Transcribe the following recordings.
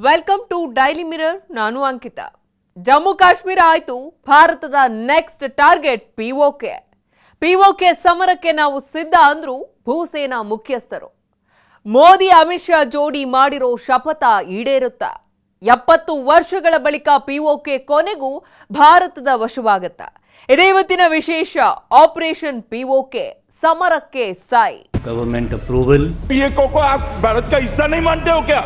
Welcome to daily mirror ನಾನು ಅಂಕಿತಾ ಜಮ್ಮು ಕಾಶ್ಮೀರ ಆಯ್ತು ಭಾರತದ ನೆಕ್ಸ್ಟ್ ಟಾರ್ಗೆಟ್ ಪಿಒಕೆ ಪಿಒಕೆ ಸಮರಕ್ಕೆ ನಾವು ಸಿದ್ಧ ಅಂದ್ರು ಭೂಸೇನಾ ಮುಖ್ಯಸ್ಥರು ಮೋದಿ ಅಮಿತ್ ಶಾ ಜೋಡಿ ಮಾಡಿರೋ ಶಪಥ ಈಡೇರುತ್ತಾ ಎಪ್ಪತ್ತು ವರ್ಷಗಳ ಬಳಿಕ ಪಿಒಕೆ ಕೊನೆಗೂ ಭಾರತದ ವಶವಾಗತ್ತಾ ಇದೇ ಇವತ್ತಿನ ವಿಶೇಷ ಆಪರೇಷನ್ ಪಿಒಕೆ ಸಮರಕ್ಕೆ ಸಾಯಿ गवर्नमेंट अप्रूवल ये कोको आप भारत का हिस्सा नहीं मानते हो क्या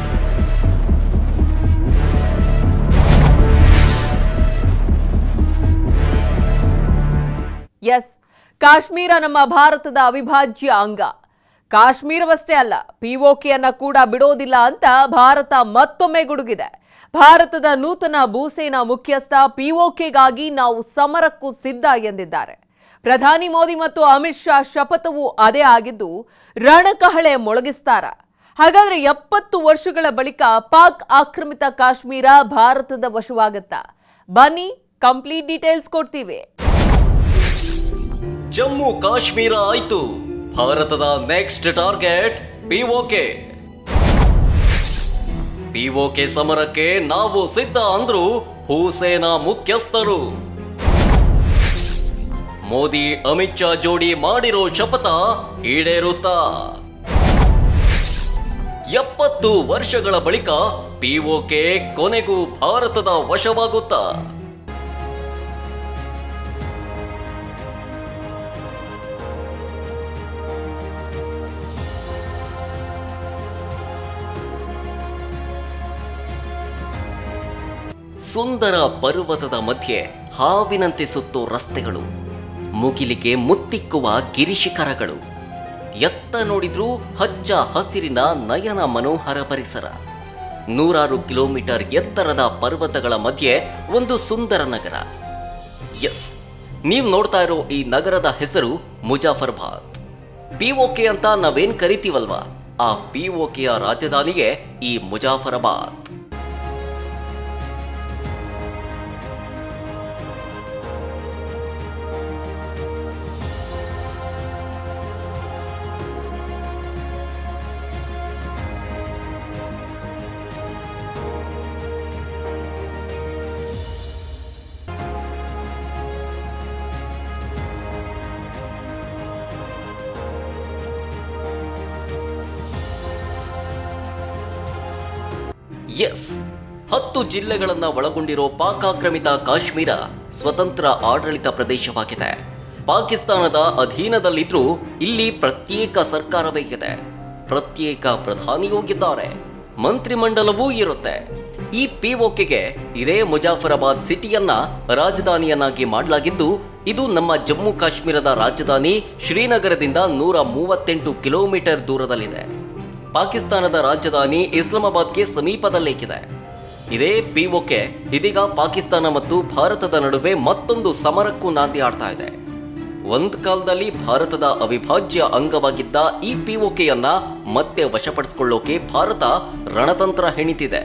ಎಸ್ ಕಾಶ್ಮೀರ ನಮ್ಮ ಭಾರತದ ಅವಿಭಾಜ್ಯ ಅಂಗ ಕಾಶ್ಮೀರವಷ್ಟೇ ಅಲ್ಲ ಪಿಒಕೆಯನ್ನ ಕೂಡ ಬಿಡೋದಿಲ್ಲ ಅಂತ ಭಾರತ ಮತ್ತೊಮ್ಮೆ ಗುಡುಗಿದೆ ಭಾರತದ ನೂತನ ಭೂಸೇನಾ ಮುಖ್ಯಸ್ಥ ಪಿಒಕೆಗಾಗಿ ನಾವು ಸಮರಕ್ಕೂ ಸಿದ್ಧ ಎಂದಿದ್ದಾರೆ ಪ್ರಧಾನಿ ಮೋದಿ ಮತ್ತು ಅಮಿತ್ ಶಾ ಶಪಥವೂ ಅದೇ ಆಗಿದ್ದು ರಣಕಹಳೆ ಮೊಳಗಿಸ್ತಾರ ಹಾಗಾದ್ರೆ ಎಪ್ಪತ್ತು ವರ್ಷಗಳ ಬಳಿಕ ಪಾಕ್ ಆಕ್ರಮಿತ ಕಾಶ್ಮೀರ ಭಾರತದ ವಶವಾಗತ್ತಾ ಬನ್ನಿ ಕಂಪ್ಲೀಟ್ ಡೀಟೇಲ್ಸ್ ಕೊಡ್ತೀವಿ ಜಮ್ಮು ಕಾಶ್ಮೀರ ಆಯ್ತು ಭಾರತದ ನೆಕ್ಸ್ಟ್ ಟಾರ್ಗೆಟ್ ಪಿಒಕೆ ಪಿಒಕೆ ಸಮರಕ್ಕೆ ನಾವು ಸಿದ್ಧ ಅಂದ್ರು ಭೂಸೇನಾ ಮುಖ್ಯಸ್ಥರು ಮೋದಿ ಅಮಿತ್ ಶಾ ಜೋಡಿ ಮಾಡಿರೋ ಶಪಥ ಈಡೇರುತ್ತಾ ಎಪ್ಪತ್ತು ವರ್ಷಗಳ ಬಳಿಕ ಪಿಒಕೆ ಕೊನೆಗೂ ಭಾರತದ ವಶವಾಗುತ್ತಾ ಸುಂದರ ಪರ್ವತದ ಮಧ್ಯೆ ಹಾವಿನಂತೆ ಸುತ್ತೋ ರಸ್ತೆಗಳು ಮುಗಿಲಿಗೆ ಮುತ್ತಿಕ್ಕುವ ಗಿರಿಶಿಖರಗಳು ಎತ್ತ ನೋಡಿದ್ರೂ ಹಚ್ಚ ಹಸಿರಿನ ನಯನ ಮನೋಹರ ಪರಿಸರ ನೂರಾರು ಕಿಲೋಮೀಟರ್ ಎತ್ತರದ ಪರ್ವತಗಳ ಮಧ್ಯೆ ಒಂದು ಸುಂದರ ನಗರ ಎಸ್ ನೀವು ನೋಡ್ತಾ ಇರೋ ಈ ನಗರದ ಹೆಸರು ಮುಜಾಫರ್ಬಾದ್ ಪಿಒಕೆ ಅಂತ ನಾವೇನ್ ಕರಿತೀವಲ್ವಾ ಆ ಪಿಒಕೆಯ ರಾಜಧಾನಿಗೆ ಈ ಮುಜಾಫರಾಬಾದ್ ಎಸ್ ಹತ್ತು ಜಿಲ್ಲೆಗಳನ್ನ ಒಳಗೊಂಡಿರೋ ಪಾಕಾಕ್ರಮಿತ ಕಾಶ್ಮೀರ ಸ್ವತಂತ್ರ ಆಡಳಿತ ಪ್ರದೇಶವಾಗಿದೆ ಪಾಕಿಸ್ತಾನದ ಅಧೀನದಲ್ಲಿದ್ರೂ ಇಲ್ಲಿ ಪ್ರತ್ಯೇಕ ಸರ್ಕಾರವೇ ಇದೆ ಪ್ರತ್ಯೇಕ ಪ್ರಧಾನಿಯೂ ಇದ್ದಾರೆ ಮಂತ್ರಿಮಂಡಲವೂ ಇರುತ್ತೆ ಈ ಪಿಒಕೆಗೆ ಇದೇ ಮುಜಾಫರಾಬಾದ್ ಸಿಟಿಯನ್ನ ರಾಜಧಾನಿಯನ್ನಾಗಿ ಮಾಡಲಾಗಿದ್ದು ಇದು ನಮ್ಮ ಜಮ್ಮು ಕಾಶ್ಮೀರದ ರಾಜಧಾನಿ ಶ್ರೀನಗರದಿಂದ ನೂರ ಮೂವತ್ತೆಂಟು ಕಿಲೋಮೀಟರ್ ದೂರದಲ್ಲಿದೆ ಪಾಕಿಸ್ತಾನದ ರಾಜಧಾನಿ ಇಸ್ಲಾಮಾಬಾದ್ಗೆ ಸಮೀಪದಲ್ಲೇಕಿದೆ ಇದೇ ಪಿಒಕೆ ಇದೀಗ ಪಾಕಿಸ್ತಾನ ಮತ್ತು ಭಾರತದ ನಡುವೆ ಮತ್ತೊಂದು ಸಮರಕ್ಕೂ ನಾಂದಿ ಆಡ್ತಾ ಇದೆ ಒಂದ್ ಕಾಲದಲ್ಲಿ ಭಾರತದ ಅವಿಭಾಜ್ಯ ಅಂಗವಾಗಿದ್ದ ಈ ಪಿಒಕೆಯನ್ನ ಮತ್ತೆ ವಶಪಡಿಸಿಕೊಳ್ಳೋಕೆ ಭಾರತ ರಣತಂತ್ರ ಹೆಣಿತಿದೆ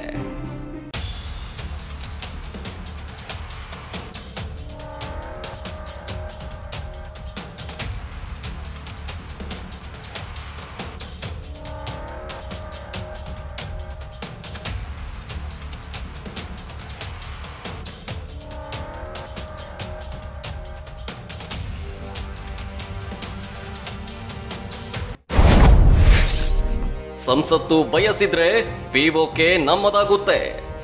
ಸಂಸತ್ತು ಬಯಸಿದ್ರೆ ಪಿಒಕೆ ನಮ್ಮದಾಗುತ್ತೆ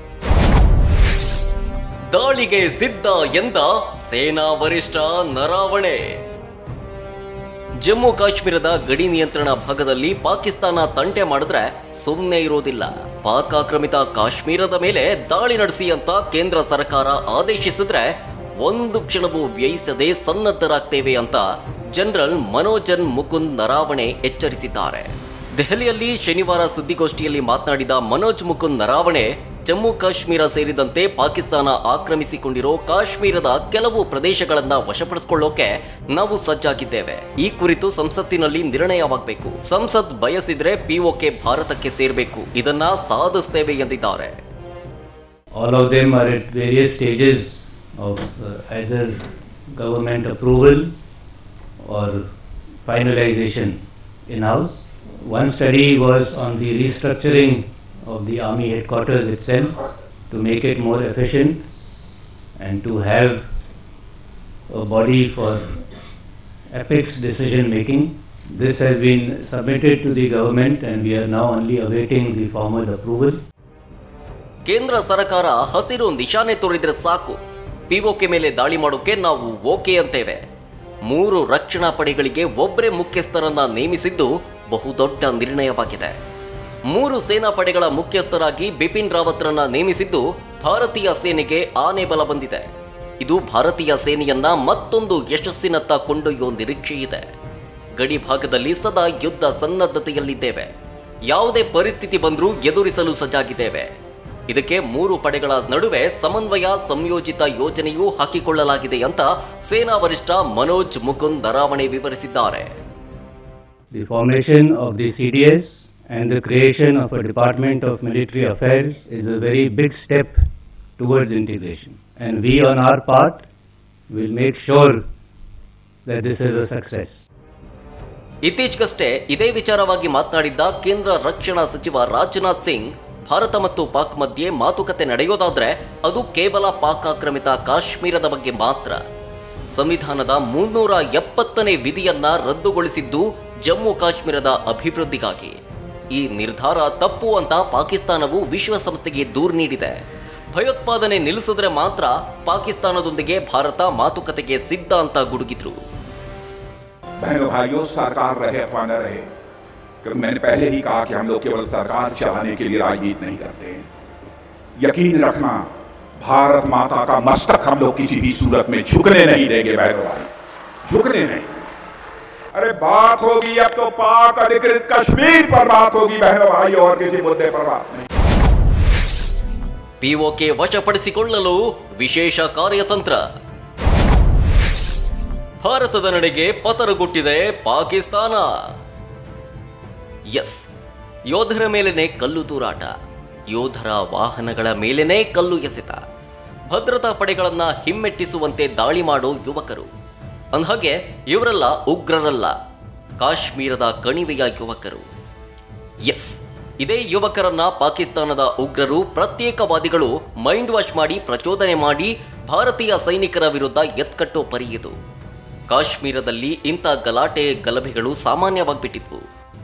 ದಾಳಿಗೆ ಸಿದ್ಧ ಎಂದ ಸೇನಾ ವರಿಷ್ಠ ನರಾವಣೆ ಜಮ್ಮು ಕಾಶ್ಮೀರದ ಗಡಿ ನಿಯಂತ್ರಣ ಭಾಗದಲ್ಲಿ ಪಾಕಿಸ್ತಾನ ತಂಟೆ ಮಾಡಿದ್ರೆ ಸುಮ್ಮನೆ ಇರೋದಿಲ್ಲ ಪಾಕ್ ಆಕ್ರಮಿತ ಕಾಶ್ಮೀರದ ಮೇಲೆ ದಾಳಿ ನಡೆಸಿ ಅಂತ ಕೇಂದ್ರ ಸರ್ಕಾರ ಆದೇಶಿಸಿದ್ರೆ ಒಂದು ಕ್ಷಣವೂ ವ್ಯಯಿಸದೆ ಸನ್ನದ್ಧರಾಗ್ತೇವೆ ಅಂತ ಜನರಲ್ ಮನೋಜನ್ ಮುಕುಂದ್ ನರಾವಣೆ ಎಚ್ಚರಿಸಿದ್ದಾರೆ ದೆಹಲಿಯಲ್ಲಿ ಶನಿವಾರ ಸುದ್ದಿಗೋಷ್ಠಿಯಲ್ಲಿ ಮಾತನಾಡಿದ ಮನೋಜ್ ಮುಕುಂದ್ ನರಾವಣೆ ಜಮ್ಮು ಕಾಶ್ಮೀರ ಸೇರಿದಂತೆ ಪಾಕಿಸ್ತಾನ ಆಕ್ರಮಿಸಿಕೊಂಡಿರೋ ಕಾಶ್ಮೀರದ ಕೆಲವು ಪ್ರದೇಶಗಳನ್ನ ವಶಪಡಿಸಿಕೊಳ್ಳೋಕೆ ನಾವು ಸಜ್ಜಾಗಿದ್ದೇವೆ ಈ ಕುರಿತು ಸಂಸತ್ತಿನಲ್ಲಿ ನಿರ್ಣಯವಾಗಬೇಕು ಸಂಸತ್ ಬಯಸಿದ್ರೆ ಪಿಒಕೆ ಭಾರತಕ್ಕೆ ಸೇರಬೇಕು ಇದನ್ನ ಸಾಧಿಸ್ತೇವೆ ಎಂದಿದ್ದಾರೆ all of them are at various stages of uh, either government approval or finalization in house. One study was on the restructuring of the army headquarters itself to make it more efficient and to have a body for apex decision making. This has been submitted to the government and we are now only awaiting the formal approval. ಕೇಂದ್ರ ಸರ್ಕಾರ ಹಸಿರು ನಿಶಾನೆ ತೋರಿದ್ರೆ ಸಾಕು PoK ಮೇಲೆ ದಾಳಿ ಮಾಡೋಕೆ ನಾವು ಓಕೆ ಅಂತೇವೆ ಮೂರು ರಕ್ಷಣಾ ಪಡೆಗಳಿಗೆ ಒಬ್ಬರೇ ಮುಖ್ಯಸ್ಥರನ್ನ ನೇಮಿಸಿದ್ದು ಬಹುದೊಡ್ಡ ನಿರ್ಣಯವಾಗಿದೆ ಮೂರು ಸೇನಾ ಪಡೆಗಳ ಮುಖ್ಯಸ್ಥರಾಗಿ ಬಿಪಿನ್ ರಾವತ್ರನ್ನ ನೇಮಿಸಿದ್ದು ಭಾರತೀಯ ಸೇನೆಗೆ ಆನೆ ಬಲ ಬಂದಿದೆ ಇದು ಭಾರತೀಯ ಸೇನೆಯನ್ನ ಮತ್ತೊಂದು ಯಶಸ್ಸಿನತ್ತ ಕೊಂಡೊಯ್ಯೋ ನಿರೀಕ್ಷೆ ಇದೆ ಗಡಿ ಭಾಗದಲ್ಲಿ ಸದಾ ಯುದ್ಧ ಸನ್ನದ್ಧತೆಯಲ್ಲಿದ್ದೇವೆ ಯಾವುದೇ ಪರಿಸ್ಥಿತಿ ಬಂದರೂ ಎದುರಿಸಲು ಸಜ್ಜಾಗಿದ್ದೇವೆ ಇದಕ್ಕೆ ಮೂರು ಪಡೆಗಳ ನಡುವೆ ಸಮನ್ವಯ ಸಂಯೋಜಿತ ಯೋಜನೆಯೂ ಹಾಕಿಕೊಳ್ಳಲಾಗಿದೆ ಅಂತ ಸೇನಾ ವರಿಷ್ಠ ಮನೋಜ್ ಮುಕುಂದ್ ನರಾವಣೆ ವಿವರಿಸಿದ್ದಾರೆ The formation of the CDS and the creation of a Department of Military Affairs is a very big step towards integration. And we, on our part, will make sure that this is a success. ಇತ್ತೀಚೆಗಷ್ಟೇ ಇದೇ ವಿಚಾರವಾಗಿ ಮಾತನಾಡಿದ್ದ ಕೇಂದ್ರ ರಕ್ಷಣಾ ಸಚಿವ ರಾಜನಾಥ್ ಸಿಂಗ್ ಭಾರತ ಮತ್ತು ಪಾಕ್ ಮಧ್ಯೆ ಮಾತುಕತೆ ನಡೆಯೋದಾದ್ರೆ ಅದು ಕೇವಲ ಪಾಕ್ ಆಕ್ರಮಿತ ಕಾಶ್ಮೀರದ ಬಗ್ಗೆ ಮಾತ್ರ ಸಂವಿಧಾನದ ಮುನ್ನೂರ ಎಪ್ಪತ್ತನೇ ವಿಧಿಯನ್ನ ರದ್ದುಗೊಳಿಸಿದ್ದು ಜಮ್ಮು ಕಾಶ್ಮೀರದ ಅಭಿವೃದ್ಧಿಗಾಗಿ ಈ ನಿರ್ಧಾರ ತಪ್ಪು ಅಂತ ಪಾಕಿಸ್ತಾನವು ವಿಶ್ವಸಂಸ್ಥೆಗೆ ದೂರು ನೀಡಿದೆ ಭಯೋತ್ಪಾದನೆ ನಿಲ್ಲಿಸಿದ್ರೆ ಮಾತ್ರ ಪಾಕಿಸ್ತಾನದೊಂದಿಗೆ ಭಾರತ ಮಾತುಕತೆಗೆ ಸಿದ್ಧ ಅಂತ ಗುಡುಗಿದ್ರು बहनों भाइयों सरकार रहे अथवा न रहे क्योंकि मैंने पहले ही कहा कि हम लोग केवल सरकार चलाने के लिए राजनीति नहीं करते हैं यकीन रखना भारत माता का मस्तक हम लोग किसी भी सूरत में झुकने नहीं देंगे बहनों भाई झुकने नहीं अरे बात होगी अब तो पाक अधिकृत कश्मीर पर बात होगी बहनों भाई और किसी मुद्दे पर बात नहीं ಪಿಒಕೆ ವಶಪಡಿಸಿಕೊಳ್ಳಲು ವಿಶೇಷ ಕಾರ್ಯತಂತ್ರ ಭಾರತದ ನಡೆಗೆ ಪತರಗುಟ್ಟಿದೆ ಪಾಕಿಸ್ತಾನ ಎಸ್ ಯೋಧರ ಮೇಲೆನೆ ಕಲ್ಲು ತೂರಾಟ ಯೋಧರ ವಾಹನಗಳ ಮೇಲೆನೇ ಕಲ್ಲು ಎಸೆತ ಭದ್ರತಾ ಪಡೆಗಳನ್ನ ಹಿಮ್ಮೆಟ್ಟಿಸುವಂತೆ ದಾಳಿ ಮಾಡೋ ಯುವಕರು ಅಂದಹಾಗೆ ಇವರೆಲ್ಲ ಉಗ್ರರಲ್ಲ ಕಾಶ್ಮೀರದ ಕಣಿವೆಯ ಯುವಕರು ಎಸ್ ಇದೇ ಯುವಕರನ್ನ ಪಾಕಿಸ್ತಾನದ ಉಗ್ರರು ಪ್ರತ್ಯೇಕವಾದಿಗಳು ಮೈಂಡ್ ವಾಶ್ ಮಾಡಿ ಪ್ರಚೋದನೆ ಮಾಡಿ ಭಾರತೀಯ ಸೈನಿಕರ ವಿರುದ್ಧ ಎತ್ಕಟ್ಟೋ ಪರಿಯಿತು ಕಾಶ್ಮೀರದಲ್ಲಿ ಇಂಥ ಗಲಾಟೆ ಗಲಭೆಗಳು ಸಾಮಾನ್ಯವಾಗ್ಬಿಟ್ಟಿದ್ವು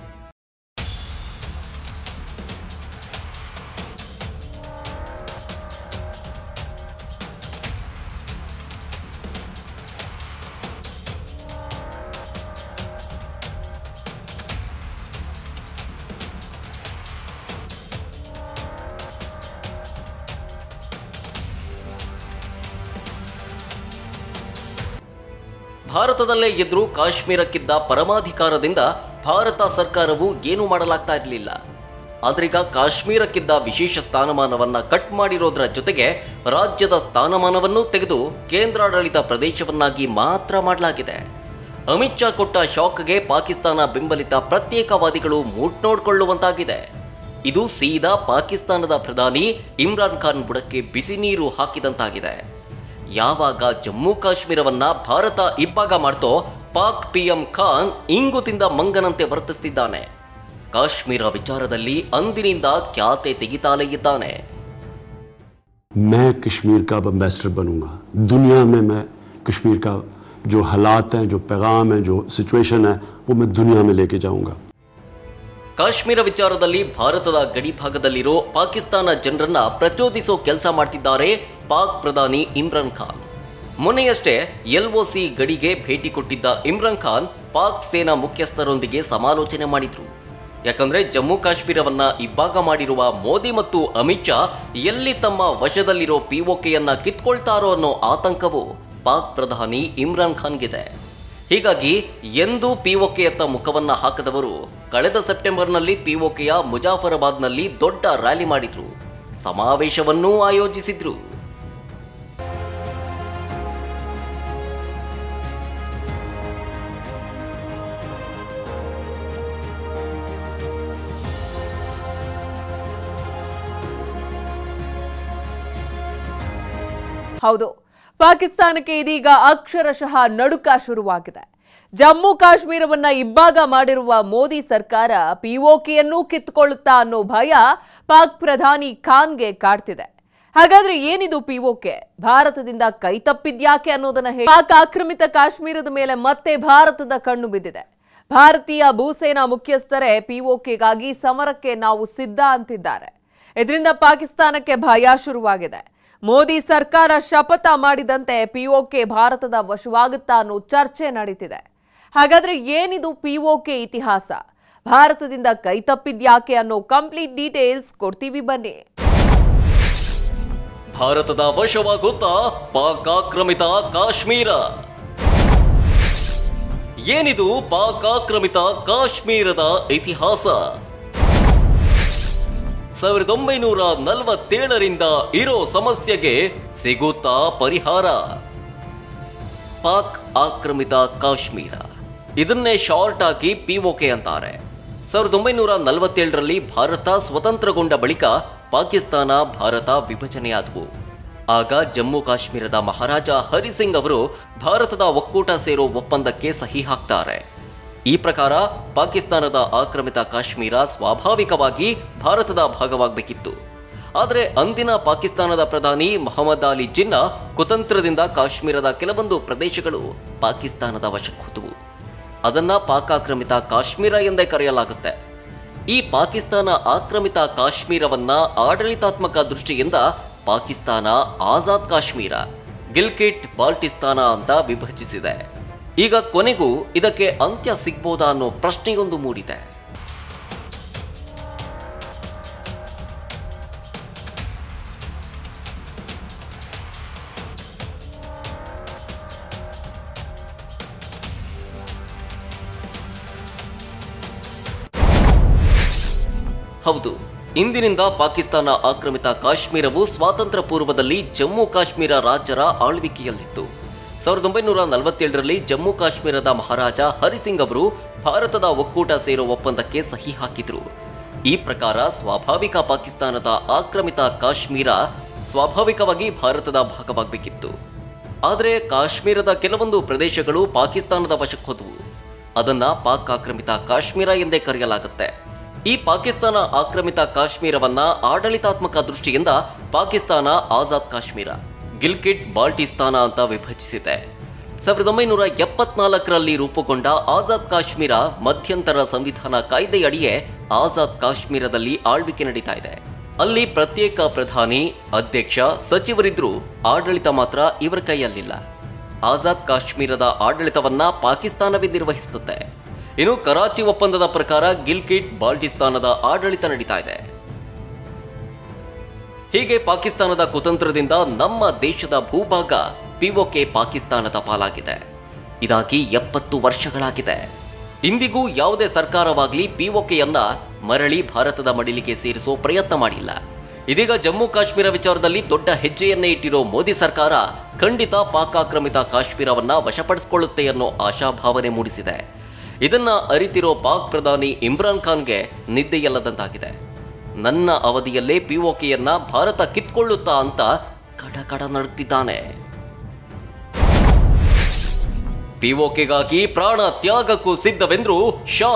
ಭಾರತದಲ್ಲೇ ಇದ್ರೂ ಕಾಶ್ಮೀರಕ್ಕಿದ್ದ ಪರಮಾಧಿಕಾರದಿಂದ ಭಾರತ ಸರ್ಕಾರವು ಏನೂ ಮಾಡಲಾಗ್ತಾ ಇರಲಿಲ್ಲ ಆದ್ರೀಗ ಕಾಶ್ಮೀರಕ್ಕಿದ್ದ ವಿಶೇಷ ಸ್ಥಾನಮಾನವನ್ನ ಕಟ್ ಮಾಡಿರೋದ್ರ ಜೊತೆಗೆ ರಾಜ್ಯದ ಸ್ಥಾನಮಾನವನ್ನು ತೆಗೆದು ಕೇಂದ್ರಾಡಳಿತ ಪ್ರದೇಶವನ್ನಾಗಿ ಮಾತ್ರ ಮಾಡಲಾಗಿದೆ ಅಮಿತ್ ಶಾ ಕೊಟ್ಟ ಶಾಕ್ಗೆ ಪಾಕಿಸ್ತಾನ ಬೆಂಬಲಿತ ಪ್ರತ್ಯೇಕವಾದಿಗಳು ಮೂಟ್ ನೋಡ್ಕೊಳ್ಳುವಂತಾಗಿದೆ ಇದು ಸೀದಾ ಪಾಕಿಸ್ತಾನದ ಪ್ರಧಾನಿ ಇಮ್ರಾನ್ ಖಾನ್ ಬುಡಕ್ಕೆ ಬಿಸಿ ನೀರು ಹಾಕಿದಂತಾಗಿದೆ ಯಾವಾಗ ಜಮ್ಮು ಕಾಶ್ಮೀರವನ್ನ ಭಾರತ ಇಬ್ಬಾಗ ಮಾಡ್ತೋ ಪಾಕ್ ಪಿಎಂ ಖಾನ್ ಇಂಗುತಿಂದ ಮಂಗನಂತೆ ವರ್ತಿಸ್ತಿದ್ದಾನೆ ಕಾಶ್ಮೀರ ವಿಚಾರದಲ್ಲಿ ಅಂದಿನಿಂದ ಖ್ಯಾತೆ ತೆಗಿತಾಲೇ ಇದ್ದಾನೆ मैं कश्मीर का अब एम्बेसडर बनूंगा दुनिया में मैं कश्मीर का जो हालात हैं जो पैगाम है जो सिचुएशन है वो मैं दुनिया में लेके जाऊंगा ಕಾಶ್ಮೀರ ವಿಚಾರದಲ್ಲಿ ಭಾರತದ ಗಡಿ ಭಾಗದಲ್ಲಿರೋ ಪಾಕಿಸ್ತಾನ ಜನರನ್ನ ಪ್ರಚೋದಿಸೋ ಕೆಲಸ ಮಾಡ್ತಿದ್ದಾರೆ ಪಾಕ್ ಪ್ರಧಾನಿ ಇಮ್ರಾನ್ ಖಾನ್ ಮೊನ್ನೆಯಷ್ಟೇ ಎಲ್ಒಸಿ ಗಡಿಗೆ ಭೇಟಿ ಕೊಟ್ಟಿದ್ದ ಇಮ್ರಾನ್ ಖಾನ್ ಪಾಕ್ ಸೇನಾ ಮುಖ್ಯಸ್ಥರೊಂದಿಗೆ ಸಮಾಲೋಚನೆ ಮಾಡಿದ್ರು ಯಾಕಂದ್ರೆ ಜಮ್ಮು ಕಾಶ್ಮೀರವನ್ನ ಇಬ್ಬಾಗ ಮಾಡಿರುವ ಮೋದಿ ಮತ್ತು ಅಮಿತ್ ಶಾ ಎಲ್ಲಿ ತಮ್ಮ ವಶದಲ್ಲಿರೋ ಪಿಒಕೆಯನ್ನ ಕಿತ್ಕೊಳ್ತಾರೋ ಅನ್ನೋ ಆತಂಕವು ಪಾಕ್ ಪ್ರಧಾನಿ ಇಮ್ರಾನ್ ಖಾನ್ಗಿದೆ ಹೀಗಾಗಿ ಎಂದೂ ಪಿಒಕೆಯತ್ತ ಮುಖವನ್ನ ಹಾಕದವರು ಕಳೆದ ಸೆಪ್ಟೆಂಬರ್ನಲ್ಲಿ ಪಿಒಕೆಯ ಮುಜಾಫರಾಬಾದ್ನಲ್ಲಿ ದೊಡ್ಡ ರ್ಯಾಲಿ ಮಾಡಿದ್ರು ಸಮಾವೇಶವನ್ನೂ ಆಯೋಜಿಸಿದ್ರು ಹೌದು ಪಾಕಿಸ್ತಾನಕ್ಕೆ ಇದೀಗ ಅಕ್ಷರಶಃ ನಡುಕ ಶುರುವಾಗಿದೆ ಜಮ್ಮು ಕಾಶ್ಮೀರವನ್ನ ಇಬ್ಬಾಗ ಮಾಡಿರುವ ಮೋದಿ ಸರ್ಕಾರ ಪಿಒಕೆಯನ್ನೂ ಕಿತ್ತುಕೊಳ್ಳುತ್ತಾ ಅನ್ನೋ ಭಯ ಪಾಕ್ ಪ್ರಧಾನಿ ಖಾನ್ಗೆ ಕಾಡ್ತಿದೆ ಹಾಗಾದ್ರೆ ಏನಿದು ಪಿಒಕೆ ಭಾರತದಿಂದ ಕೈ ತಪ್ಪಿದ್ಯಾಕೆ ಅನ್ನೋದನ್ನ ಹೇಳಿ ಪಾಕ್ ಆಕ್ರಮಿತ ಕಾಶ್ಮೀರದ ಮೇಲೆ ಮತ್ತೆ ಭಾರತದ ಕಣ್ಣು ಬಿದ್ದಿದೆ ಭಾರತೀಯ ಭೂಸೇನಾ ಮುಖ್ಯಸ್ಥರೇ ಪಿಒಕೆಗಾಗಿ ಸಮರಕ್ಕೆ ನಾವು ಸಿದ್ಧ ಅಂತಿದ್ದಾರೆ ಇದರಿಂದ ಪಾಕಿಸ್ತಾನಕ್ಕೆ ಭಯ ಶುರುವಾಗಿದೆ ಮೋದಿ ಸರ್ಕಾರ ಶಪಥ ಮಾಡಿದಂತೆ ಪಿಒಕೆ ಭಾರತದ ವಶವಾಗುತ್ತಾ ಅನ್ನೋ ಚರ್ಚೆ ನಡೀತಿದೆ ಹಾಗಾದ್ರೆ ಏನಿದು ಪಿಒಕೆ ಇತಿಹಾಸ ಭಾರತದಿಂದ ಕೈ ತಪ್ಪಿದ್ಯಾಕೆ ಅನ್ನೋ ಕಂಪ್ಲೀಟ್ ಡೀಟೇಲ್ಸ್ ಕೊಡ್ತೀವಿ ಬನ್ನಿ ಭಾರತದ ವಶವಾಗುತ್ತಾ ಪಾಕ್ ಆಕ್ರಮಿತ ಕಾಶ್ಮೀರ ಏನಿದು ಪಾಕ್ ಆಕ್ರಮಿತ ಕಾಶ್ಮೀರದ ಇತಿಹಾಸ ಸಾವಿರದ ಒಂಬೈನೂರ ನಲವತ್ತೇಳರಿಂದ ಇರೋ ಸಮಸ್ಯೆಗೆ ಸಿಗುತ್ತಾ ಪರಿಹಾರ ಪಾಕ್ ಆಕ್ರಮಿತ ಕಾಶ್ಮೀರ ಇದನ್ನೇ ಶಾರ್ಟ್ ಆಗಿ ಪಿಒಕೆ ಅಂತಾರೆ ಸಾವಿರದ ಒಂಬೈನೂರ ನಲವತ್ತೇಳರಲ್ಲಿ ಭಾರತ ಸ್ವತಂತ್ರಗೊಂಡ ಬಳಿಕ ಪಾಕಿಸ್ತಾನ ಭಾರತ ವಿಭಜನೆಯಾದವು ಆಗ ಜಮ್ಮು ಕಾಶ್ಮೀರದ ಮಹಾರಾಜ ಹರಿಸಿಂಗ್ ಅವರು ಭಾರತದ ಒಕ್ಕೂಟ ಸೇರೋ ಒಪ್ಪಂದಕ್ಕೆ ಸಹಿ ಹಾಕ್ತಾರೆ ಈ ಪ್ರಕಾರ ಪಾಕಿಸ್ತಾನದ ಆಕ್ರಮಿತ ಕಾಶ್ಮೀರ ಸ್ವಾಭಾವಿಕವಾಗಿ ಭಾರತದ ಭಾಗವಾಗಬೇಕಿತ್ತು ಆದರೆ ಅಂದಿನ ಪಾಕಿಸ್ತಾನದ ಪ್ರಧಾನಿ ಮೊಹಮ್ಮದ್ ಅಲಿ ಜಿನ್ನಾ ಕುತಂತ್ರದಿಂದ ಕಾಶ್ಮೀರದ ಕೆಲವೊಂದು ಪ್ರದೇಶಗಳು ಪಾಕಿಸ್ತಾನದ ವಶಕ್ಕೆ ಹೋದವು ಅದನ್ನ ಪಾಕ್ ಆಕ್ರಮಿತ ಕಾಶ್ಮೀರ ಎಂದೇ ಕರೆಯಲಾಗುತ್ತೆ ಈ ಪಾಕಿಸ್ತಾನ ಆಕ್ರಮಿತ ಕಾಶ್ಮೀರವನ್ನ ಆಡಳಿತಾತ್ಮಕ ದೃಷ್ಟಿಯಿಂದ ಪಾಕಿಸ್ತಾನ ಆಜಾದ್ ಕಾಶ್ಮೀರ ಗಿಲ್ಕಿಟ್ ಬಾಲ್ಟಿಸ್ತಾನ ಅಂತ ವಿಭಜಿಸಿದೆ ಈಗ ಕೊನೆಗೂ ಇದಕ್ಕೆ ಅಂತ್ಯ ಸಿಗ್ಬೋದಾ ಅನ್ನೋ ಪ್ರಶ್ನೆಯೊಂದು ಮೂಡಿದೆ ಹೌದು ಇಂದಿನಿಂದ ಪಾಕಿಸ್ತಾನ ಆಕ್ರಮಿತ ಕಾಶ್ಮೀರವು ಸ್ವಾತಂತ್ರ್ಯ ಪೂರ್ವದಲ್ಲಿ ಜಮ್ಮು ಕಾಶ್ಮೀರ ರಾಜ್ಯರ ಆಳ್ವಿಕೆಯಲ್ಲಿತ್ತು ಸಾವಿರದ ಒಂಬೈನೂರ ನಲವತ್ತೇಳರಲ್ಲಿ ಜಮ್ಮು ಕಾಶ್ಮೀರದ ಮಹಾರಾಜ ಹರಿಸಿಂಗ್ ಅವರು ಭಾರತದ ಒಕ್ಕೂಟ ಸೇರೋ ಒಪ್ಪಂದಕ್ಕೆ ಸಹಿ ಹಾಕಿದ್ರು ಈ ಪ್ರಕಾರ ಸ್ವಾಭಾವಿಕ ಪಾಕಿಸ್ತಾನದ ಆಕ್ರಮಿತ ಕಾಶ್ಮೀರ ಸ್ವಾಭಾವಿಕವಾಗಿ ಭಾರತದ ಭಾಗವಾಗಬೇಕಿತ್ತು ಆದರೆ ಕಾಶ್ಮೀರದ ಕೆಲವೊಂದು ಪ್ರದೇಶಗಳು ಪಾಕಿಸ್ತಾನದ ವಶಕ್ಕೆ ಹೋದವು ಅದನ್ನ ಪಾಕ್ ಆಕ್ರಮಿತ ಕಾಶ್ಮೀರ ಎಂದೇ ಕರೆಯಲಾಗುತ್ತೆ ಈ ಪಾಕಿಸ್ತಾನ ಆಕ್ರಮಿತ ಕಾಶ್ಮೀರವನ್ನ ಆಡಳಿತಾತ್ಮಕ ದೃಷ್ಟಿಯಿಂದ ಪಾಕಿಸ್ತಾನ ಆಜಾದ್ ಕಾಶ್ಮೀರ ಗಿಲ್ಕಿಟ್ ಬಾಲ್ಟಿಸ್ತಾನ ಅಂತ ವಿಭಜಿಸಿದೆ ಸಾವಿರದ ಒಂಬೈನೂರ ಎಪ್ಪತ್ನಾಲ್ಕರಲ್ಲಿ ರೂಪುಗೊಂಡ ಆಜಾದ್ ಕಾಶ್ಮೀರ ಮಧ್ಯಂತರ ಸಂವಿಧಾನ ಕಾಯ್ದೆಯಡಿಯೇ ಆಜಾದ್ ಕಾಶ್ಮೀರದಲ್ಲಿ ಆಳ್ವಿಕೆ ನಡೀತಾ ಇದೆ ಅಲ್ಲಿ ಪ್ರತ್ಯೇಕ ಪ್ರಧಾನಿ ಅಧ್ಯಕ್ಷ ಸಚಿವರಿದ್ರೂ ಆಡಳಿತ ಮಾತ್ರ ಇವರ ಕೈಯಲ್ಲಿಲ್ಲ ಆಜಾದ್ ಕಾಶ್ಮೀರದ ಆಡಳಿತವನ್ನ ಪಾಕಿಸ್ತಾನವೇ ನಿರ್ವಹಿಸುತ್ತೆ ಇನ್ನು ಕರಾಚಿ ಒಪ್ಪಂದದ ಪ್ರಕಾರ ಗಿಲ್ಕಿಟ್ ಬಾಲ್ಟಿಸ್ತಾನದ ಆಡಳಿತ ನಡೀತಾ ಇದೆ ಹೀಗೆ ಪಾಕಿಸ್ತಾನದ ಕುತಂತ್ರದಿಂದ ನಮ್ಮ ದೇಶದ ಭೂಭಾಗ ಪಿಒಕೆ ಪಾಕಿಸ್ತಾನದ ಪಾಲಾಗಿದೆ ಇದಾಗಿ ಎಪ್ಪತ್ತು ವರ್ಷಗಳಾಗಿದೆ ಇಂದಿಗೂ ಯಾವುದೇ ಸರ್ಕಾರವಾಗ್ಲಿ ಪಿಒಕೆಯನ್ನ ಮರಳಿ ಭಾರತದ ಮಡಿಲಿಗೆ ಸೇರಿಸೋ ಪ್ರಯತ್ನ ಮಾಡಿಲ್ಲ ಇದೀಗ ಜಮ್ಮು ಕಾಶ್ಮೀರ ವಿಚಾರದಲ್ಲಿ ದೊಡ್ಡ ಹೆಜ್ಜೆಯನ್ನೇ ಇಟ್ಟಿರೋ ಮೋದಿ ಸರ್ಕಾರ ಖಂಡಿತ ಪಾಕ್ ಆಕ್ರಮಿತ ಕಾಶ್ಮೀರವನ್ನ ವಶಪಡಿಸಿಕೊಳ್ಳುತ್ತೆ ಅನ್ನೋ ಆಶಾಭಾವನೆ ಮೂಡಿಸಿದೆ ಇದನ್ನ ಅರಿತಿರೋ ಪಾಕ್ ಪ್ರಧಾನಿ ಇಮ್ರಾನ್ ಖಾನ್ಗೆ ನಿದ್ದೆಯಲ್ಲದಂತಾಗಿದೆ ನನ್ನ ಅವಧಿಯಲ್ಲೇ ಪಿಒಕೆಯನ್ನ ಭಾರತ ಕಿತ್ಕೊಳ್ಳುತ್ತಾ ಅಂತ ಕಡಕಡ ನಡುತ್ತಿದ್ದಾನೆ ಪಿಒಕೆಗಾಗಿ ಪ್ರಾಣ ತ್ಯಾಗಕ್ಕೂ ಸಿದ್ಧವೆಂದ್ರು ಶಾ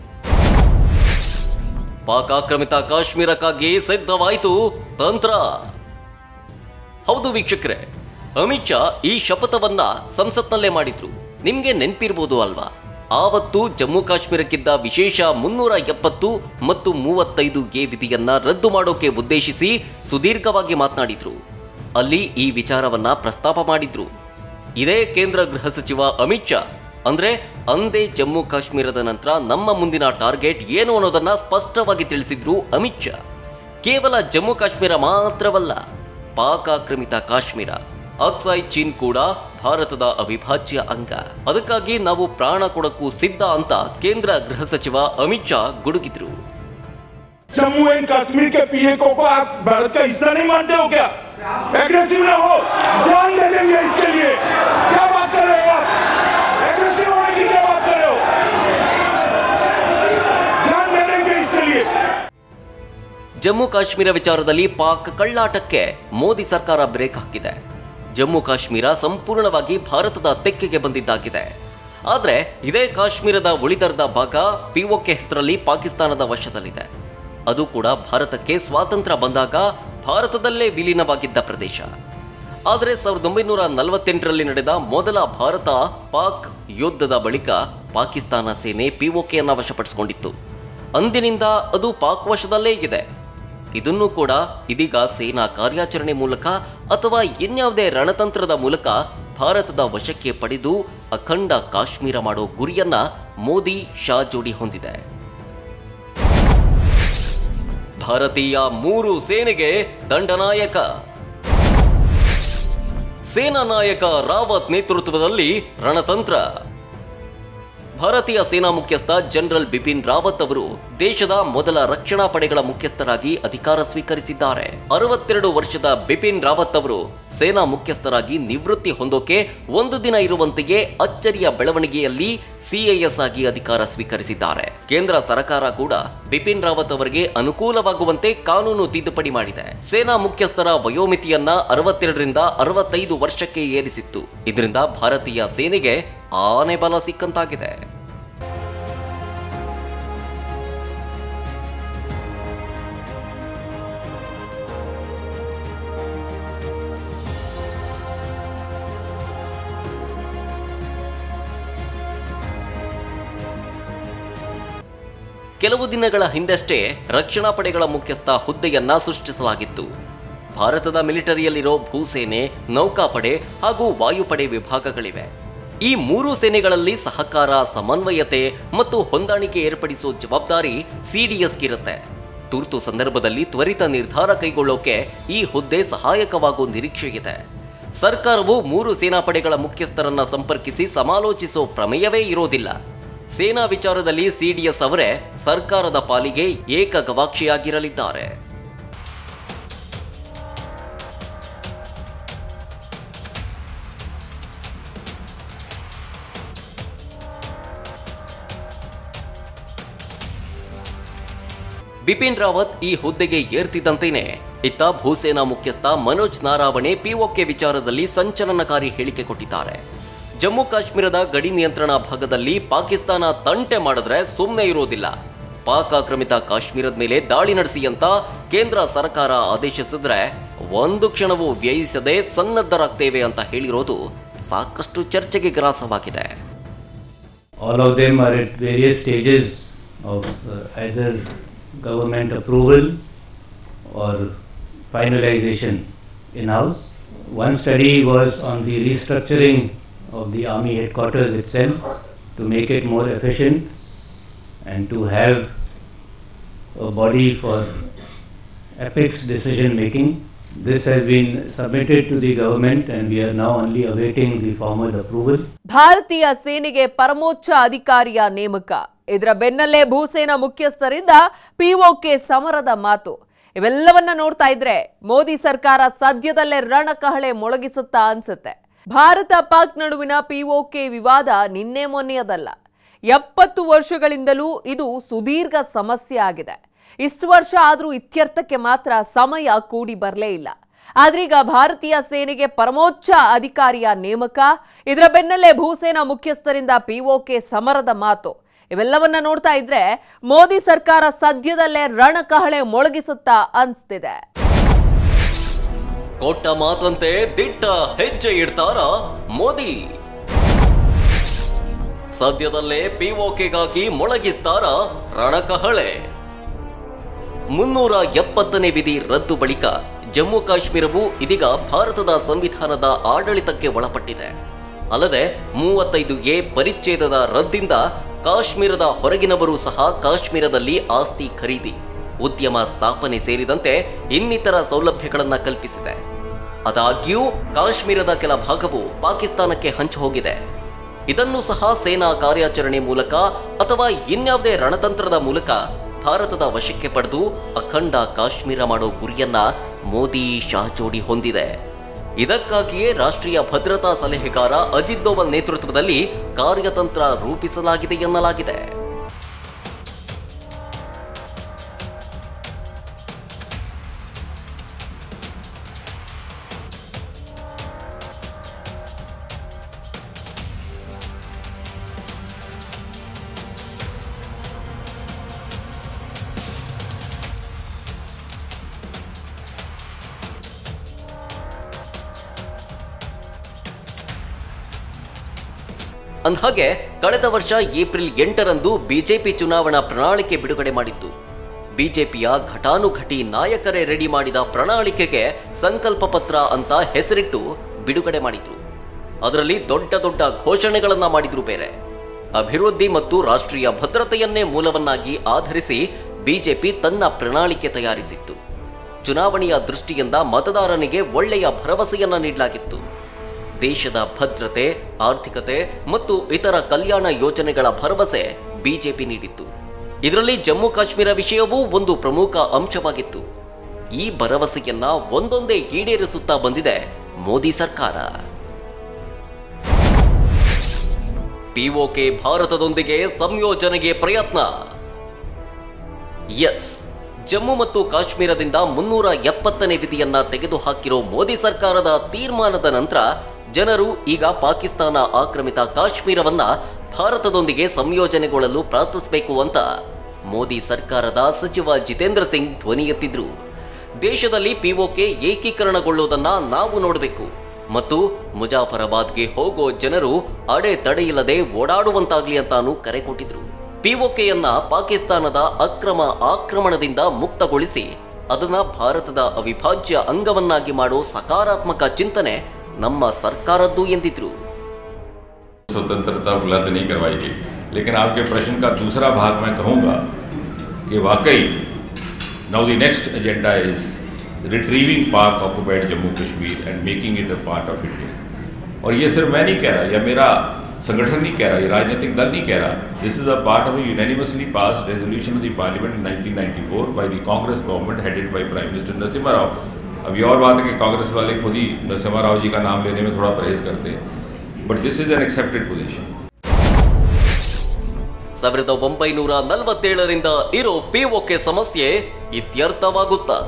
ಪಾಕ್ ಆಕ್ರಮಿತ ಕಾಶ್ಮೀರಕ್ಕಾಗಿ ಸಿದ್ಧವಾಯಿತು ತಂತ್ರ ಹೌದು ವೀಕ್ಷಕರೇ ಅಮಿತ್ ಶಾ ಈ ಶಪಥವನ್ನ ಸಂಸತ್ನಲ್ಲೇ ಮಾಡಿದ್ರು ನಿಮ್ಗೆ ನೆನ್ಪಿರ್ಬೋದು ಅಲ್ವಾ ಆವತ್ತು ಜಮ್ಮು ಕಾಶ್ಮೀರಕ್ಕಿದ್ದ ವಿಶೇಷ ಮುನ್ನೂರ ಎಪ್ಪತ್ತು ಮತ್ತು ಮೂವತ್ತೈದು ಎ ವಿಧಿಯನ್ನ ರದ್ದು ಮಾಡೋಕೆ ಉದ್ದೇಶಿಸಿ ಸುದೀರ್ಘವಾಗಿ ಮಾತನಾಡಿದ್ರು ಅಲ್ಲಿ ಈ ವಿಚಾರವನ್ನ ಪ್ರಸ್ತಾಪ ಮಾಡಿದ್ರು ಇದೇ ಕೇಂದ್ರ ಗೃಹ ಸಚಿವ ಅಮಿತ್ ಶಾ ಅಂದ್ರೆ ಅಂದೇ ಜಮ್ಮು ಕಾಶ್ಮೀರದ ನಂತರ ನಮ್ಮ ಮುಂದಿನ ಟಾರ್ಗೆಟ್ ಏನು ಅನ್ನೋದನ್ನ ಸ್ಪಷ್ಟವಾಗಿ ತಿಳಿಸಿದ್ರು ಅಮಿತ್ ಶಾ ಕೇವಲ ಜಮ್ಮು ಕಾಶ್ಮೀರ ಮಾತ್ರವಲ್ಲ ಪಾಕ್ ಆಕ್ರಮಿತ ಕಾಶ್ಮೀರ ಅಕ್ಸಾಯ್ ಚೀನ್ ಕೂಡ ಭಾರತದ ಅವಿಭಾಜ್ಯ ಅಂಗ ಅದಕ್ಕಾಗಿ ನಾವು ಪ್ರಾಣ ಕೊಡಕ್ಕೂ ಸಿದ್ಧ ಅಂತ ಕೇಂದ್ರ ಗೃಹ ಸಚಿವ ಅಮಿತ್ ಶಾ ಗುಡುಗಿದ್ರು जम्मू एंड कश्मीर के पीएको को आप भारत का हिस्सा नहीं मानते हो क्या एग्रेसिव ना हो जान दे देंगे इसके लिए क्या बात कर रहे हो आप एग्रेसिव होने की क्या बात कर रहे हो जान दे देंगे इसके लिए ಜಮ್ಮು ಕಾಶ್ಮೀರ ವಿಚಾರದಲ್ಲಿ ಪಾಕ್ ಕಳ್ಳಾಟಕ್ಕೆ ಮೋದಿ ಸರ್ಕಾರ ಬ್ರೇಕ್ ಹಾಕಿದೆ ಜಮ್ಮು ಕಾಶ್ಮೀರ ಸಂಪೂರ್ಣವಾಗಿ ಭಾರತದ ತೆಕ್ಕೆಗೆ ಬಂದಿದ್ದಾಗಿದೆ ಆದ್ರೆ ಇದೇ ಕಾಶ್ಮೀರದ ಉಳಿದರ್ಧ ಭಾಗ ಪಿಒಕೆ ಹೆಸರಲ್ಲಿ ಪಾಕಿಸ್ತಾನದ ವಶದಲ್ಲಿದೆ ಅದು ಕೂಡ ಭಾರತಕ್ಕೆ ಸ್ವಾತಂತ್ರ್ಯ ಬಂದಾಗ ಭಾರತದಲ್ಲೇ ವಿಲೀನವಾಗಿದ್ದ ಪ್ರದೇಶ ಆದರೆ ಸಾವಿರದ ಒಂಬೈನೂರ ನಲವತ್ತೆಂಟರಲ್ಲಿ ನಡೆದ ಮೊದಲ ಭಾರತ ಪಾಕ್ ಯುದ್ಧದ ಬಳಿಕ ಪಾಕಿಸ್ತಾನ ಸೇನೆ ಪಿಒಕೆಯನ್ನು ವಶಪಡಿಸಿಕೊಂಡಿತ್ತು ಅಂದಿನಿಂದ ಅದು ಪಾಕ್ ವಶದಲ್ಲೇ ಇದೆ ಇದನ್ನು ಕೂಡ ಇದೀಗ ಸೇನಾ ಕಾರ್ಯಾಚರಣೆ ಮೂಲಕ ಅಥವಾ ಇನ್ಯಾವುದೇ ರಣತಂತ್ರದ ಮೂಲಕ ಭಾರತದ ವಶಕ್ಕೆ ಪಡೆದು ಅಖಂಡ ಕಾಶ್ಮೀರ ಮಾಡೋ ಗುರಿಯನ್ನ ಮೋದಿ ಶಾ ಜೋಡಿ ಹೊಂದಿದೆ ಭಾರತೀಯ ಮೂರು ಸೇನೆಗೆ ದಂಡನಾಯಕ ಸೇನಾ ನಾಯಕ ರಾವತ್ ನೇತೃತ್ವದಲ್ಲಿ ರಣತಂತ್ರ ಭಾರತೀಯ ಸೇನಾ ಮುಖ್ಯಸ್ಥ ಜನರಲ್ ಬಿಪಿನ್ ರಾವತ್ ಅವರು ದೇಶದ ಮೊದಲ ರಕ್ಷಣಾ ಪಡೆಗಳ ಮುಖ್ಯಸ್ಥರಾಗಿ ಅಧಿಕಾರ ಸ್ವೀಕರಿಸಿದ್ದಾರೆ ಅರವತ್ತೆರಡು ವರ್ಷದ ಬಿಪಿನ್ ರಾವತ್ ಅವರು ಸೇನಾ ಮುಖ್ಯಸ್ಥರಾಗಿ ನಿವೃತ್ತಿ ಹೊಂದೋಕೆ ಒಂದು ದಿನ ಇರುವಂತೆಯೇ ಅಚ್ಚರಿಯ ಬೆಳವಣಿಗೆಯಲ್ಲಿ ಸಿಐಎಸ್ ಆಗಿ ಅಧಿಕಾರ ಸ್ವೀಕರಿಸಿದ್ದಾರೆ ಕೇಂದ್ರ ಸರ್ಕಾರ ಕೂಡ ಬಿಪಿನ್ ರಾವತ್ ಅವರಿಗೆ ಅನುಕೂಲವಾಗುವಂತೆ ಕಾನೂನು ತಿದ್ದುಪಡಿ ಮಾಡಿದೆ ಸೇನಾ ಮುಖ್ಯಸ್ಥರ ವಯೋಮಿತಿಯನ್ನ ಅರವತ್ತೆರಡರಿಂದ ಅರವತ್ತೈದು ವರ್ಷಕ್ಕೆ ಏರಿಸಿತ್ತು ಇದರಿಂದ ಭಾರತೀಯ ಸೇನೆಗೆ ಆನೆ ಬಲ ಸಿಕ್ಕಂತಾಗಿದೆ ಕೆಲವು ದಿನಗಳ ಹಿಂದಷ್ಟೇ ರಕ್ಷಣಾ ಪಡೆಗಳ ಮುಖ್ಯಸ್ಥ ಹುದ್ದೆಯನ್ನ ಸೃಷ್ಟಿಸಲಾಗಿತ್ತು ಭಾರತದ ಮಿಲಿಟರಿಯಲ್ಲಿರೋ ಭೂಸೇನೆ ನೌಕಾಪಡೆ ಹಾಗೂ ವಾಯುಪಡೆ ವಿಭಾಗಗಳಿವೆ ಈ ಮೂರು ಸೇನೆಗಳಲ್ಲಿ ಸಹಕಾರ ಸಮನ್ವಯತೆ ಮತ್ತು ಹೊಂದಾಣಿಕೆ ಏರ್ಪಡಿಸುವ ಜವಾಬ್ದಾರಿ ಸಿಡಿಎಸ್ಗಿರುತ್ತೆ ತುರ್ತು ಸಂದರ್ಭದಲ್ಲಿ ತ್ವರಿತ ನಿರ್ಧಾರ ಕೈಗೊಳ್ಳೋಕೆ ಈ ಹುದ್ದೆ ಸಹಾಯಕವಾಗುವ ನಿರೀಕ್ಷೆ ಇದೆ ಸರ್ಕಾರವು ಮೂರು ಸೇನಾಪಡೆಗಳ ಮುಖ್ಯಸ್ಥರನ್ನ ಸಂಪರ್ಕಿಸಿ ಸಮಾಲೋಚಿಸೋ ಪ್ರಮೇಯವೇ ಇರೋದಿಲ್ಲ ಸೇನಾ ವಿಚಾರದಲ್ಲಿ ಸಿಡಿಎಸ್ ಅವರೇ ಸರ್ಕಾರದ ಪಾಲಿಗೆ ಏಕ ಗವಾಕ್ಷಿಯಾಗಿರಲಿದ್ದಾರೆ ಬಿಪಿನ್ ರಾವತ್ ಈ ಹುದ್ದೆಗೆ ಏರ್ತಿದ್ದಂತೆಯೇ ಇತ್ತ ಭೂಸೇನಾ ಮುಖ್ಯಸ್ಥ ಮನೋಜ್ ನಾರಾವಣೆ ಪಿಒಕೆ ವಿಚಾರದಲ್ಲಿ ಸಂಚಲನಕಾರಿ ಹೇಳಿಕೆ ಕೊಟ್ಟಿದ್ದಾರೆ ಜಮ್ಮು ಕಾಶ್ಮೀರದ ಗಡಿ ನಿಯಂತ್ರಣ ಭಾಗದಲ್ಲಿ ಪಾಕಿಸ್ತಾನ ತಂಟೆ ಮಾಡಿದ್ರೆ ಸುಮ್ಮನೆ ಇರೋದಿಲ್ಲ ಪಾಕ್ ಆಕ್ರಮಿತ ಕಾಶ್ಮೀರದ ಮೇಲೆ ದಾಳಿ ನಡೆಸಿ ಅಂತ ಕೇಂದ್ರ ಸರ್ಕಾರ ಆದೇಶಿಸಿದ್ರೆ ಒಂದು ಕ್ಷಣವೂ ವ್ಯಯಿಸದೆ ಸನ್ನದ್ಧರಾಗ್ತೇವೆ ಅಂತ ಹೇಳಿರೋದು ಸಾಕಷ್ಟು ಚರ್ಚೆಗೆ ಗ್ರಾಸವಾಗಿದೆ All of them are at various stages of uh, either government approval or finalization in-house. One study was on the restructuring of the army headquarters itself to make it more efficient and to have a body for apex decision making. This has been submitted to the government and we are now only awaiting the formal approval. ಭಾರತೀಯ ಸೇನೆಗೆ ಪರಮೋಚ್ಚ ಅಧಿಕಾರಿಯ ನೇಮಕ ಇದರ ಬೆನ್ನಲ್ಲೇ ಭೂಸೇನಾ ಮುಖ್ಯಸ್ಥರಿಂದ PoK ಸಮರದ ಮಾತು ಇವೆಲ್ಲವನ್ನ ನೋಡ್ತಾ ಇದ್ರೆ ಮೋದಿ ಸರ್ಕಾರ ಸದ್ಯದಲ್ಲೇ ರಣಕಹಳೆ ಮೊಳಗಿಸುತ್ತಾ ಅನ್ಸುತ್ತೆ ಭಾರತ ಪಾಕ್ ನಡುವಿನ ಪಿಒಕೆ ವಿವಾದ ನಿನ್ನೆ ಮೊನ್ನೆಯದಲ್ಲ ಎಪ್ಪತ್ತು ವರ್ಷಗಳಿಂದಲೂ ಇದು ಸುದೀರ್ಘ ಸಮಸ್ಯೆ ಆಗಿದೆ ಇಷ್ಟು ವರ್ಷ ಆದರೂ ಇತ್ಯರ್ಥಕ್ಕೆ ಮಾತ್ರ ಸಮಯ ಕೂಡಿ ಬರಲೇ ಇಲ್ಲ ಆದ್ರೀಗ ಭಾರತೀಯ ಸೇನೆಗೆ ಪರಮೋಚ್ಚ ಅಧಿಕಾರಿಯ ನೇಮಕ ಇದರ ಬೆನ್ನಲ್ಲೇ ಭೂಸೇನಾ ಮುಖ್ಯಸ್ಥರಿಂದ ಪಿಒಕೆ ಸಮರದ ಮಾತು ಇವೆಲ್ಲವನ್ನ ನೋಡ್ತಾ ಇದ್ರೆ ಮೋದಿ ಸರ್ಕಾರ ಸದ್ಯದಲ್ಲೇ ರಣಕಹಳೆ ಮೊಳಗಿಸುತ್ತಾ ಅನ್ಸ್ತಿದೆ ಕೊಟ್ಟ ಮಾತಂತೆ ದಿಟ್ಟ ಹೆಜ್ಜೆ ಇಡ್ತಾರ ಮೋದಿ ಸದ್ಯದಲ್ಲೇ ಪಿಒಕೆಗಾಗಿ ಮೊಳಗಿಸ್ತಾರ ರಣಕಹಳೆ ಮುನ್ನೂರ ಎಪ್ಪತ್ತನೇ ವಿಧಿ ರದ್ದು ಬಳಿಕ ಜಮ್ಮು ಕಾಶ್ಮೀರವು ಇದೀಗ ಭಾರತದ ಸಂವಿಧಾನದ ಆಡಳಿತಕ್ಕೆ ಒಳಪಟ್ಟಿದೆ ಅಲ್ಲದೆ ಮೂವತ್ತೈದು ಎ ಪರಿಚ್ಛೇದದ ರದ್ದಿಂದ ಕಾಶ್ಮೀರದ ಹೊರಗಿನವರು ಸಹ ಕಾಶ್ಮೀರದಲ್ಲಿ ಆಸ್ತಿ ಖರೀದಿ ಉದ್ಯಮ ಸ್ಥಾಪನೆ ಸೇರಿದಂತೆ ಇನ್ನಿತರ ಸೌಲಭ್ಯಗಳನ್ನ ಕಲ್ಪಿಸಿದೆ ಆದಾಗ್ಯೂ ಕಾಶ್ಮೀರದ ಕೆಲ ಭಾಗವು ಪಾಕಿಸ್ತಾನಕ್ಕೆ ಹಂಚು ಹೋಗಿದೆ ಇದನ್ನು ಸಹ ಸೇನಾ ಕಾರ್ಯಾಚರಣೆ ಮೂಲಕ ಅಥವಾ ಇನ್ಯಾವುದೇ ರಣತಂತ್ರದ ಮೂಲಕ ಭಾರತದ ವಶಕ್ಕೆ ಪಡೆದು ಅಖಂಡ ಕಾಶ್ಮೀರ ಮಾಡೋ ಗುರಿಯನ್ನ ಮೋದಿ ಶಾ ಜೋಡಿ ಹೊಂದಿದೆ ಇದಕ್ಕಾಗಿಯೇ ರಾಷ್ಟ್ರೀಯ ಭದ್ರತಾ ಸಲಹೆಗಾರ ಅಜಿತ್ ದೋವಲ್ ನೇತೃತ್ವದಲ್ಲಿ ಕಾರ್ಯತಂತ್ರ ರೂಪಿಸಲಾಗಿದೆ ಎನ್ನಲಾಗಿದೆ ಅಂದ್ಹಾಗೆ ಕಳೆದ ವರ್ಷ ಏಪ್ರಿಲ್ ಎಂಟರಂದು ಬಿಜೆಪಿ ಚುನಾವಣಾ ಪ್ರಣಾಳಿಕೆ ಬಿಡುಗಡೆ ಮಾಡಿತ್ತು ಬಿಜೆಪಿಯ ಘಟಾನುಘಟಿ ನಾಯಕರೇ ರೆಡಿ ಮಾಡಿದ ಪ್ರಣಾಳಿಕೆಗೆ ಸಂಕಲ್ಪ ಪತ್ರ ಅಂತ ಹೆಸರಿಟ್ಟು ಬಿಡುಗಡೆ ಮಾಡಿದ್ರು ಅದರಲ್ಲಿ ದೊಡ್ಡ ದೊಡ್ಡ ಘೋಷಣೆಗಳನ್ನ ಮಾಡಿದ್ರು ಬೇರೆ ಅಭಿವೃದ್ಧಿ ಮತ್ತು ರಾಷ್ಟ್ರೀಯ ಭದ್ರತೆಯನ್ನೇ ಮೂಲವನ್ನಾಗಿ ಆಧರಿಸಿ ಬಿಜೆಪಿ ತನ್ನ ಪ್ರಣಾಳಿಕೆ ತಯಾರಿಸಿತ್ತು ಚುನಾವಣೆಯ ದೃಷ್ಟಿಯಿಂದ ಮತದಾರನಿಗೆ ಒಳ್ಳೆಯ ಭರವಸೆಯನ್ನ ನೀಡಲಾಗಿತ್ತು ದೇಶದ ಭದ್ರತೆ ಆರ್ಥಿಕತೆ ಮತ್ತು ಇತರ ಕಲ್ಯಾಣ ಯೋಜನೆಗಳ ಭರವಸೆ ಬಿಜೆಪಿ ನೀಡಿತ್ತು ಇದರಲ್ಲಿ ಜಮ್ಮು ಕಾಶ್ಮೀರ ವಿಷಯವೂ ಒಂದು ಪ್ರಮುಖ ಅಂಶವಾಗಿತ್ತು ಈ ಭರವಸೆಯನ್ನ ಒಂದೊಂದೇ ಈಡೇರಿಸುತ್ತಾ ಬಂದಿದೆ ಮೋದಿ ಸರ್ಕಾರ ಪಿಒಕೆ ಭಾರತದೊಂದಿಗೆ ಸಂಯೋಜನೆಗೆ ಪ್ರಯತ್ನ ಎಸ್ ಜಮ್ಮು ಮತ್ತು ಕಾಶ್ಮೀರದಿಂದ ಮುನ್ನೂರ ಎಪ್ಪತ್ತನೇ ವಿಧಿಯನ್ನ ತೆಗೆದುಹಾಕಿರೋ ಮೋದಿ ಸರ್ಕಾರದ ತೀರ್ಮಾನದ ನಂತರ ಜನರು ಈಗ ಪಾಕಿಸ್ತಾನ ಆಕ್ರಮಿತ ಕಾಶ್ಮೀರವನ್ನ ಭಾರತದೊಂದಿಗೆ ಸಂಯೋಜನೆಗೊಳ್ಳಲು ಪ್ರಾರ್ಥಿಸಬೇಕು ಅಂತ ಮೋದಿ ಸರ್ಕಾರದ ಸಚಿವ ಜಿತೇಂದ್ರ ಸಿಂಗ್ ಧ್ವನಿ ಎತ್ತಿದ್ರು ದೇಶದಲ್ಲಿ ಪಿಒಕೆ ಏಕೀಕರಣಗೊಳ್ಳುವುದನ್ನ ನಾವು ನೋಡಬೇಕು ಮತ್ತು ಮುಜಾಫರಾಬಾದ್ಗೆ ಹೋಗೋ ಜನರು ಅಡೆ ತಡೆಯಿಲ್ಲದೆ ಓಡಾಡುವಂತಾಗ್ಲಿ ಅಂತಾನು ಕರೆ ಕೊಟ್ಟಿದ್ರು ಪಿಒಕೆಯನ್ನ ಪಾಕಿಸ್ತಾನದ ಅಕ್ರಮ ಆಕ್ರಮಣದಿಂದ ಮುಕ್ತಗೊಳಿಸಿ ಅದನ್ನ ಭಾರತದ ಅವಿಭಾಜ್ಯ ಅಂಗವನ್ನಾಗಿ ಮಾಡೋ ಸಕಾರಾತ್ಮಕ ಚಿಂತನೆ ನಮ್ಮ ಸರ್ಕಾರದ್ದು ಎಂದಿದ್ರು स्वतंत्रता उपलब्ध नहीं करवाई गई लेकिन आपके प्रश्न का दूसरा भाग मैं कहूंगा कि वाकई now the next agenda is retrieving Pak occupied Jammu Kashmir and making it a part of India और ये सिर्फ मैं नहीं कह रहा या मेरा संगठन नहीं कह रहा ये राजनीतिक दल नहीं कह रहा this is a part of a unanimously passed resolution of the parliament in 1994 by the Congress government headed by prime minister Narasimha Rao अब ये और बात है कि कांग्रेस वाले खुद ही नरसिम्हा राव जी का नाम लेने में थोड़ा परहेज करते हैं but this is an accepted position ಸಾವಿರದ ಒಂಬೈನೂರ ನಲವತ್ತೇಳರಿಂದ ಇರೋ ಪಿಒಕೆ ಸಮಸ್ಯೆ ಇತ್ಯರ್ಥವಾಗುತ್ತಾ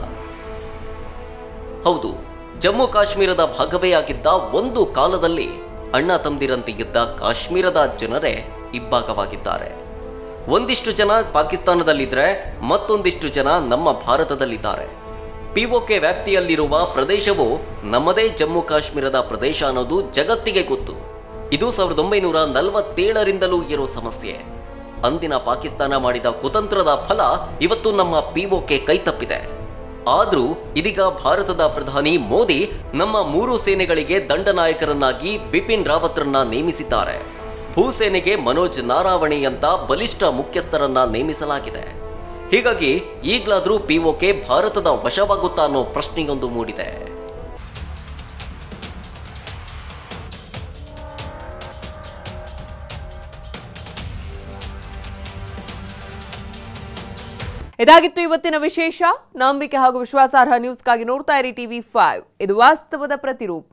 ಹೌದು ಜಮ್ಮು ಕಾಶ್ಮೀರದ ಭಾಗವೇ ಆಗಿದ್ದ ಒಂದು ಕಾಲದಲ್ಲಿ ಅಣ್ಣ ತಮ್ಮದಿರಂತೆ ಇದ್ದ ಕಾಶ್ಮೀರದ ಜನರೇ ಇಬ್ಬಾಗವಾಗಿದ್ದಾರೆ ಒಂದಿಷ್ಟು ಜನ ಪಾಕಿಸ್ತಾನದಲ್ಲಿದ್ರೆ ಮತ್ತೊಂದಿಷ್ಟು ಜನ ನಮ್ಮ ಭಾರತದಲ್ಲಿದ್ದಾರೆ ಪಿಒಕೆ ವ್ಯಾಪ್ತಿಯಲ್ಲಿರುವ ಪ್ರದೇಶವು ನಮ್ಮದೇ ಜಮ್ಮು ಕಾಶ್ಮೀರದ ಪ್ರದೇಶ ಅನ್ನೋದು ಜಗತ್ತಿಗೆ ಗೊತ್ತು ಇದು ಸಾವಿರದ ಒಂಬೈನೂರ ನಲವತ್ತೇಳರಿಂದಲೂ ಇರೋ ಸಮಸ್ಯೆ ಅಂದಿನ ಪಾಕಿಸ್ತಾನ ಮಾಡಿದ ಕುತಂತ್ರದ ಫಲ ಇವತ್ತು ನಮ್ಮ ಪಿಒಕೆ ಕೈತಪ್ಪಿದೆ ಆದ್ರೂ ಇದೀಗ ಭಾರತದ ಪ್ರಧಾನಿ ಮೋದಿ ನಮ್ಮ ಮೂರು ಸೇನೆಗಳಿಗೆ ದಂಡನಾಯಕರನ್ನಾಗಿ ಬಿಪಿನ್ ರಾವತ್ರನ್ನ ನೇಮಿಸಿದ್ದಾರೆ ಭೂಸೇನೆಗೆ ಮನೋಜ್ ನಾರಾವಣೆ ಅಂತ ಬಲಿಷ್ಠ ಮುಖ್ಯಸ್ಥರನ್ನ ನೇಮಿಸಲಾಗಿದೆ ಹೀಗಾಗಿ ಈಗ್ಲಾದ್ರೂ ಪಿಒಕೆ ಭಾರತದ ವಶವಾಗುತ್ತಾ ಅನ್ನೋ ಪ್ರಶ್ನೆಯೊಂದು ಮೂಡಿದೆ ಇದಾಗಿತ್ತು ಇವತ್ತಿನ ವಿಶೇಷ ನಂಬಿಕೆ ಹಾಗೂ ವಿಶ್ವಾಸಾರ್ಹ ನ್ಯೂಸ್ಗಾಗಿ ನೋಡ್ತಾ ಇರಿ ಟಿವಿ ಫೈವ್ ಇದು ವಾಸ್ತವದ ಪ್ರತಿರೂಪ